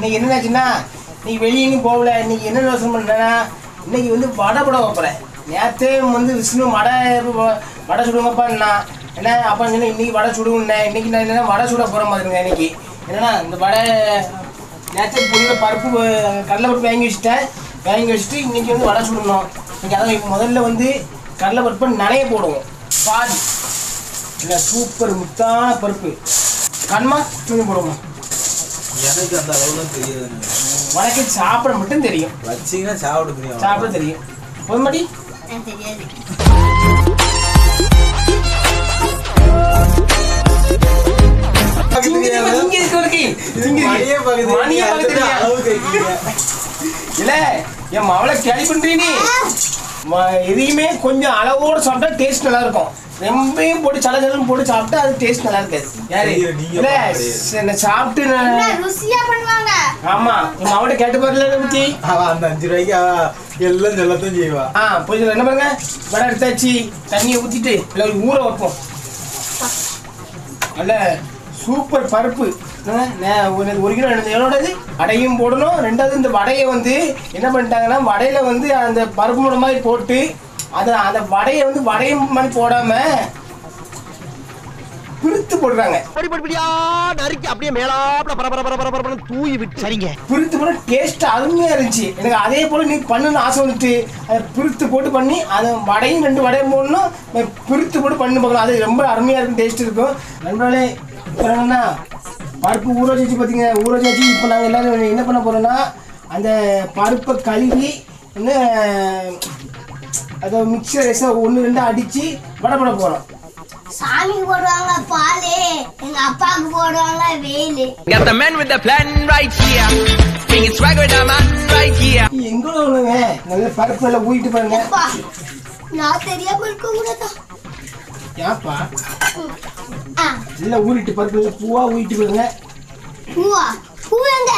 இன்னைக்கு என்னச்சுன்னா இன்னைக்கு வெளியே எங்கேயும் போகல இன்னைக்கு என்ன யோசனை பண்ணேன்னா இன்னைக்கு வந்து வடை போட வைப்பறேன் நேற்றே வந்து விஷ்ணு வடை வ- வடை சுடுங்கப்பான்னா என்ன அப்பா சொன்னா இன்னைக்கு வடை சுடுவேன் இன்னைக்கு நான் என்னன்னா வடை சுட போகிற மாதிரிங்க இன்னைக்கு என்னன்னா இந்த வடை நேற்றே பொருளை பருப்பு வ- கடலை பருப்பு வாங்கி வச்சுட்டேன் வாங்கி வச்சுட்டு இன்னைக்கு வந்து வடை சுடணும் இன்னைக்கு அதான் முதல்ல வந்து கடலை பருப்பை நனைய போடுவோம் பாதி இல்லை சூப்பர் முத்தான பருப்பு கண்மா தூங்கி போடுவோம் எனக்கு அந்த அளவுலாம் தெரியாது உனக்கு சாப்பிட மட்டும் தெரியும் வச்சீங்கன்னா சாப்பிட தெரியும் சாப்பிட தெரியும் பொதுமடி எனக்கு தெரியாது திங்க திங்க இருக்கு திங்க மணியே பகுதி மணியே பகுதி அளவு கேட்கீங்க இல்ல என் மவளை கேள்வி பண்றீ நீ ம- எதையுமே கொஞ்சம் அளவோட சாப்பிட்டா டேஸ்ட் நல்லா இருக்கும் ரொம்பையும் போட்டு சல சலன்னு போட்டு சாப்பிட்டா அது டேஸ்ட் நல்லா இருக்காது யாரு ஐயோ, நீங்க இல்ல பாக்குறீங்க. சரி, நான் சாப்பிட்டு என்ன நான் ருசியா பண்ணுவாங்க ஆமா என் மவளை கேட்டு பாருல பத்தி அவ அந்த அஞ்சு ரூபாய்க்கு அவ எல்லாம் சொல்லத்தான் செய்வா ஆ போய் என்ன பாருங்க வடை எடுத்தாச்சு தண்ணியை ஊற்றிட்டு இல்லை ஒரு ஊற வைப்போம் நல்ல சூப்பர் பருப்பு என்ன, நே- ஒரு ஒரு கிலோ ரெண்டு எவ்வளோடது அடையும் போடணும் ரெண்டாவது இந்த வடையை வந்து என்ன பண்ணிட்டாங்கன்னா வடையில வந்து அந்த பருப்பு மூட மாதிரி போட்டு அதை அந்த வடையை வந்து வடையும் மாதிரி போடாம பிரித்து போடுறாங்க படிப்படியா நறுக்கி அப்படியே மேலாப்ல பரபர பரபர பரபரன்னு தூவி விட்டு சரிங்க பிரித்து போட டேஸ்ட் அருமையாக இருந்துச்சு எனக்கு அதே போல் நீ பண்ணணும்னு ஆசை வந்துட்டு அதை பிரித்து போட்டு பண்ணி அதை வடையும் ரெண்டு வடையும் போடணும் அஹ் பிரித்து போட்டு பண்ணி பார்க்கலாம் அது ரொம்ப அருமையாக இருக்கும் டேஸ்ட் இருக்கும் நண்பர்களே இப்போ என்னன்னா பருப்பு ஊற வச்சு பார்த்தீங்க ஊற வச்சு இப்போ நாங்கள் எல்லாரும் என்ன பண்ண போகிறோம்னா அந்த பருப்பை கழுவி என்ன அதை மிக்சர் ரைஸாக ஒன்று ரெண்டு அடித்து வடை போட போகிறோம் சாமிக்கு போடுவாங்க பாலு எங்க அப்பாவுக்கு போடுவாங்க Velu Got the man with the plan right here. Bringing swag with the man right here. எங்கே ஒன்றுங்க நல்ல பருப்பு எல்லாம் ஊறிட்டு பாருங்க அப்பா நான் தெரியாம இருக்க கூடாதா ஏன்ப்பா ஆ, நல்லா ஊறிட்டு பருப்பு நல்லா பூவா ஊறிட்டு பாருங்க பூவா பூ எங்க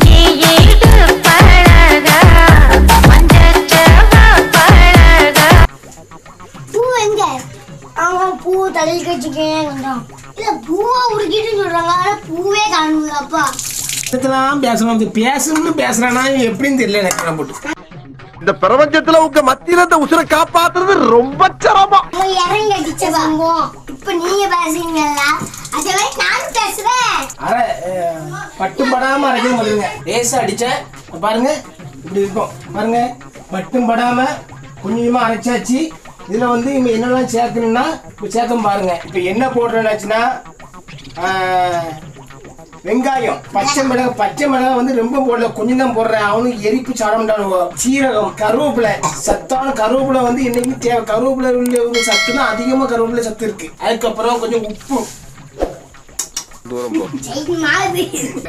பூ எங்க அவங்க பூ தலையில் கட்டிக்கேன் இல்ல பூவா உருக்கிட்டு சொல்றாங்க ஆனா பூவே காணுங்க அப்பா இதெல்லாம் பேசணும் இந்த பேசணும்னு பேசுறானா எப்படின்னு தெரியல எனக்கு நான் போட்டு இந்த பிரபஞ்சத்துல உங்க மத்தியில இந்த உசுரை காப்பாத்துறது ரொம்ப சிரமம் அவங்க இறங்கி அடிச்ச சம்பவம் இப்ப நீங்க பேசுறீங்கல்ல அதே மாதிரி நானும் பேசுறேன் அரை அஹ், பட்டும் படாம அரைக்கணும் பாருங்க லேசா அடிச்சேன் இப்ப பாருங்க இப்படி இருக்கும் பாருங்க பட்டும் படாம கொஞ்சமா அரைச்சாச்சு இதுல வந்து இங்க என்னெல்லாம் சேர்க்கணும்னா இப்ப சேர்க்க பாருங்க இப்ப என்ன போடுறேன்னாச்சுன்னா ஆஹ், வெங்காயம் பச்சை மிளகாய் பச்சை மிளகாய் வந்து ரொம்ப போடல கொஞ்சம் தான் போடுறேன் அவனுக்கு எரிப்பு சாடம்டானுவோம் சீரகம் கருவேப்பிலை சத்தான கருவேப்பிலை வந்து என்னைக்குமே தேவை கருவேப்பிலை உள்ள ஒரு சத்துனா அதிகமா கருவேப்பிலை சத்து இருக்கு அதுக்கப்புறம் கொஞ்சம் உப்பு சரி மாதிரி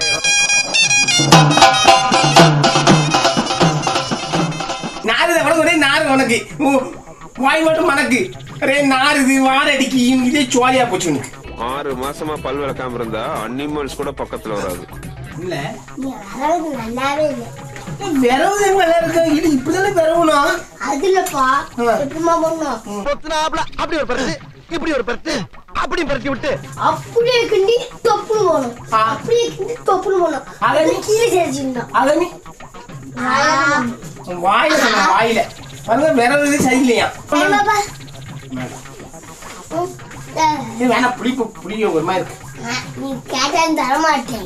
நாரு உனக்கு ஒரே நாரு உனக்கு உ- வாய் மட்டும் மணக்கு ஒரே நாரு இது வார அடிக்கி இதே சோழியா போச்சு உனக்கு ஆறு மாசமா பல் விளக்காம இருந்தா அனிமல்ஸ் கூட பக்கத்துல வராது இல்ல நீ வரது நல்லாவே இல்லை விரவு நல்லா இருக்கா இது இப்படிதானே விரவணும் அதுலப்பா ஆ. எப்படிமா பண்ணும் பொத்துனாப்ல அப்படி ஒரு பரட்டு இப்படி ஒரு பரட்டு அப்படி பரட்டி விட்டு அப்படியே கிண்டி தொப்புன்னு போகணும் ஆ. அப்படியே கிண்டி தொப்புன்னு போகணும் அதை அதை நீ- கீழே சேர்த்துக்கணும் அதனி வாயில சொன்ன வாயில பாருங்க விரவு இது சரியில்லையா பாப்பா இது வேணாம் புளிப்பு புளிய ஒரு மாதிரி இருக்கு நீ கேட்டா தர மாட்டேன்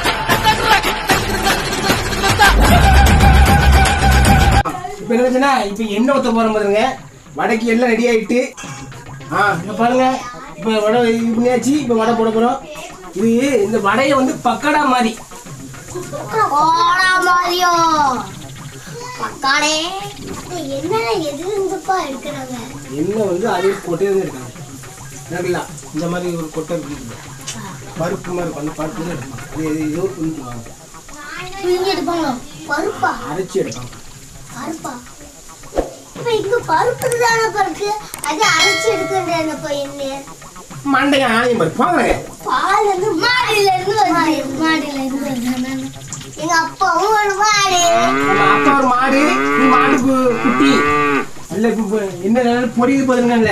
இப்ப என்ன வச்சுன்னா இப்ப எண்ணெய் ஊத்த போறோம் பாருங்க வடைக்கு எல்லாம் ரெடி ஆயிட்டு ஆ இங்க பாருங்க இப்ப வடை இது பண்ணியாச்சு இப்ப வடை போட போறோம் இது இந்த வடையை வந்து பக்கடா மாதிரி ஓடா மாதிரியோ பக்காடே என்னடா எது இருந்துப்பா எடுக்கிறாங்க எண்ணெய் வந்து அதே கொட்டையில இருந்து இருக்காங்க இருக்குல்ல இந்த மாதிரி ஒரு கொட்டை இருக்கு பருப்பு மாதிரி இருக்கும் அந்த பருப்பு தான் எடுப்பாங்க அது இது ஏதோ புரிஞ்சுக்குவாங்க பிழிஞ்சு எடுப்பாங்க பருப்பா அரைச்சி எடுப்பாங்க பருப்பா இப்ப இங்க பருப்பு தானே பருக்கு அது அரைச்சு எடுக்கின்றப்ப என்ன மண்டையை ஆணையம் பருப்பு வாங்க பால் வந்து மாடியில இருந்து வருது மாடியில இருந்து வருது எங்க அப்பாவும் ஒரு மாடு நம்ம அப்பா ஒரு மாடு நீ மாடுக்கு குட்டி நல்ல இப்ப இப்ப என்ன நல்ல பொரியுது பாருங்கல்ல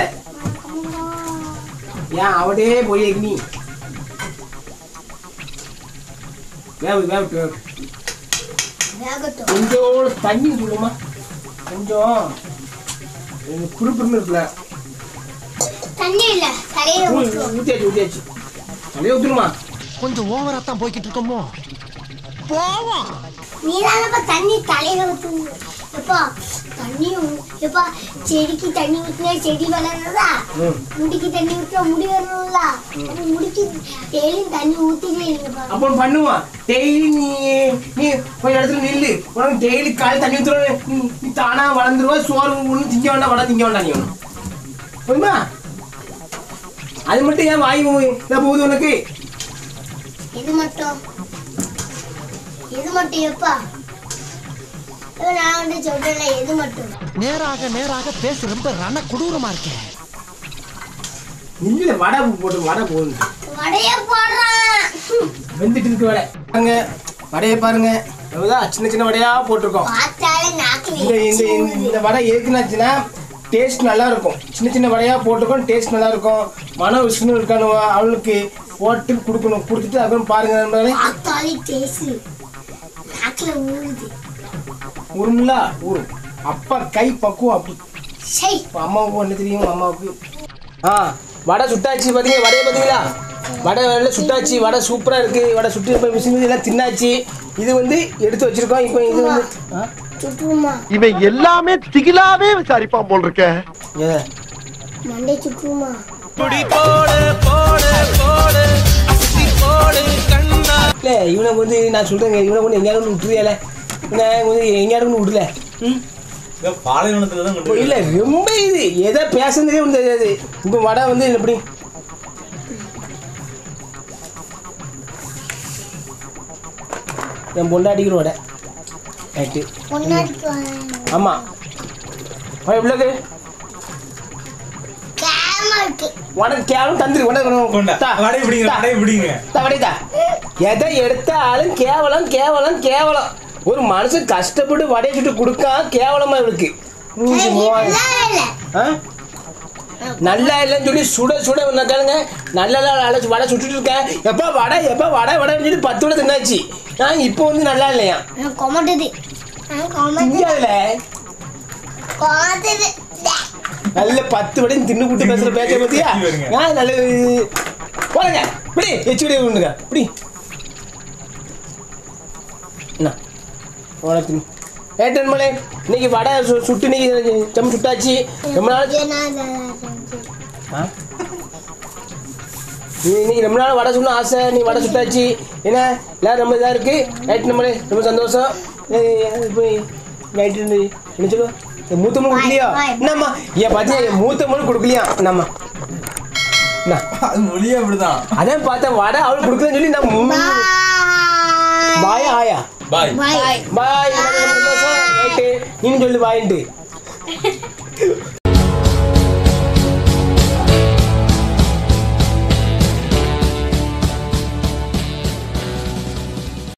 ஏன் அவடே பொரிய நீ வேவு வேவு வேவு வேகட்டும் கொஞ்சோடு தண்ணி விடுமா கொஞ்சம் இந்த குறுப்புன்னு இருக்குல்ல தண்ணி இல்ல தலையில ஊற்றுவோம் ஊற்றியாச்சு ஊற்றியாச்சு தலையை ஊற்றுணுமா கொஞ்சம் ஓவரா தான் போய்கிட்டு இருக்கோமோ நீ தானப்பா தண்ணி தலையில ஊத்துங்க எப்பா தண்ணி ஊ- எப்பா செடிக்கு தண்ணி ஊத்துனா செடி வளர்றதா ம் முடிக்கு தண்ணி ஊத்துனா முடி வரணும்ல அப்ப முடிக்கு டெய்லியும் தண்ணி ஊத்திட்டே இருங்கப்பா அப்போ பண்ணுவான் டெய்லி நீ நீ கொஞ்ச இடத்துல நில்லு உனக்கு டெய்லி காலை தண்ணி ஊற்றுற நீ நீ தானா வளர்ந்துருவா சோறு ஒன்று திங்க வேண்டாம் வளர திங்க வேண்டாம் நீ ஒன்று போதுமா அது மட்டும் ஏன் வாய் இதாக போகுது உனக்கு இது மட்டும் இது மட்டும் எப்பா இப்ப நான் வந்து சொல்றேன்ல இது மட்டும் நேராக நேராக பேச ரொம்ப ரண கொடூரமா இருக்கேன் இல்லை வடை போட்டு வடை போகுது வடைய போடுறான் வெந்துட்டு இருக்கு வடை பாருங்க வடையை பாருங்க எவ்வளோதான் சின்ன சின்ன வடையா போட்டிருக்கோம் பார்த்தாலே நாக்குல இந்த இந்த எச்சி இந்த- ஊறுது. இந்த வடை எதுக்குனாச்சுன்னா டேஸ்ட் நல்லா இருக்கும் சின்ன சின்ன வடையா போட்டுக்கும் டேஸ்ட் நல்லா இருக்கும் மன விஷ்ணு இருக்கானு அவளுக்கு போட்டு கொடுக்கணும் கொடுத்துட்டு அப்புறம் பாருங்க நண்பர்களே பார்த்தாலே டேஸ்ட் நாக்குல ஊறுது உருமுல ஊரும் அப்பா கை பக்குவம் அப்படி சை இப்ப அம்மாவுக்கு ஒன்று தெரியும் அம்மாவுக்கு ஆ வடை சுட்டாச்சு பார்த்தீங்க வடையை பார்த்தீங்களா வடை வேலை சுட்டாச்சு வடை சூப்பராக இருக்குது வடை சுட்டு இப்போ மிஷின் எல்லாம் தின்னாச்சு இது வந்து எடுத்து வச்சிருக்கோம் இப்போ இது வந்து ஆ சுற்றுமா இவன் எல்லாமே திகிலாவே விசாரிப்பான் போல் இருக்க ஏ மண்டை சுற்றுமா இல்லை இவனை வந்து நான் சொல்கிறேங்க இவனை கொண்டு எங்கேயாவது கொண்டு விட்டுருவியால இவனை வந்து எங்கேயாவது கொண்டு விடல ம் இங்க பாலைவனத்துல தான் கொண்டு இல்லை ரொம்ப இது எதை பேசுனதே ஒன்று தெரியாது இப்போ வடை வந்து எப்படி என் பொண்டாட்டிக்கிற வடை ரைட்டு பொன்னாடிக்கு ஆமாம் வடை எவ்வளோக்கு கேம இருக்கு வடை கேவலம் தந்துரு வடை கொண்டா தா. வடை பிடிங்க தா. வடை பிடிங்க தா, வடை தா எதை எடுத்தாலும் கேவலம் கேவலம் கேவலம் ஒரு மனுஷன் கஷ்டப்பட்டு வடையை சுட்டு கொடுக்கா கேவலமா இவளுக்கு மூஞ்சி மூவாயிரம் நல்லா இல்ல ஆ? நல்லா இல்லைன்னு சொல்லி சுட சுட கேளுங்க நல்லா அழைச்சி வடை சுட்டுட்டு இருக்கேன் எப்போ வடை எப்போ வடை வடைன்னு சொல்லி பத்து வடை தின்னாச்சு நான் இப்போ வந்து நல்லா இல்லையா நான் கொமட்டுது நான் கொமட்டுது திங்காதுல கொமட்டுது நல்ல பத்து வடையும் தின்னு கூட்டு பேசுற பேச்ச பத்தியா எச்சி வருங்க. நான் நல்ல போலங்க இப்படி எச்சு விட உண்டுங்க இப்படி என்ன போன தின்னு ஏட்டன் மலை இன்னைக்கு வடை சு- சுட்டு இன்னைக்கு செம்ம சுட்டாச்சு ரொம்ப நாள் ஆ? நீ இன்னைக்கு ரொம்ப நாள் வடை சுடணும் ஆசை நீ வடை சுட்டாச்சு என்ன எல்லாரும் ரொம்ப இதாக இருக்கு ரைட் நம்மளே ரொம்ப சந்தோஷம் இப்போ நைட்டு என்ன சொல்லுவா என் மூத்த மணி கொடுக்கலையா பாய், பாய். என்னம்மா ஏன் பார்த்தியா என் மூத்த மணி கொடுக்கலையா என்னம்மா என்ன அது மொழியே அப்படிதான் அதான் பார்த்தேன் வடை அவளுக்கு கொடுக்கலன்னு சொல்லி நான் மு- பாயா ஆயா பாய் பாய் பாய் ரைட்டு நீனும் சொல்லு பாயின்ட்டு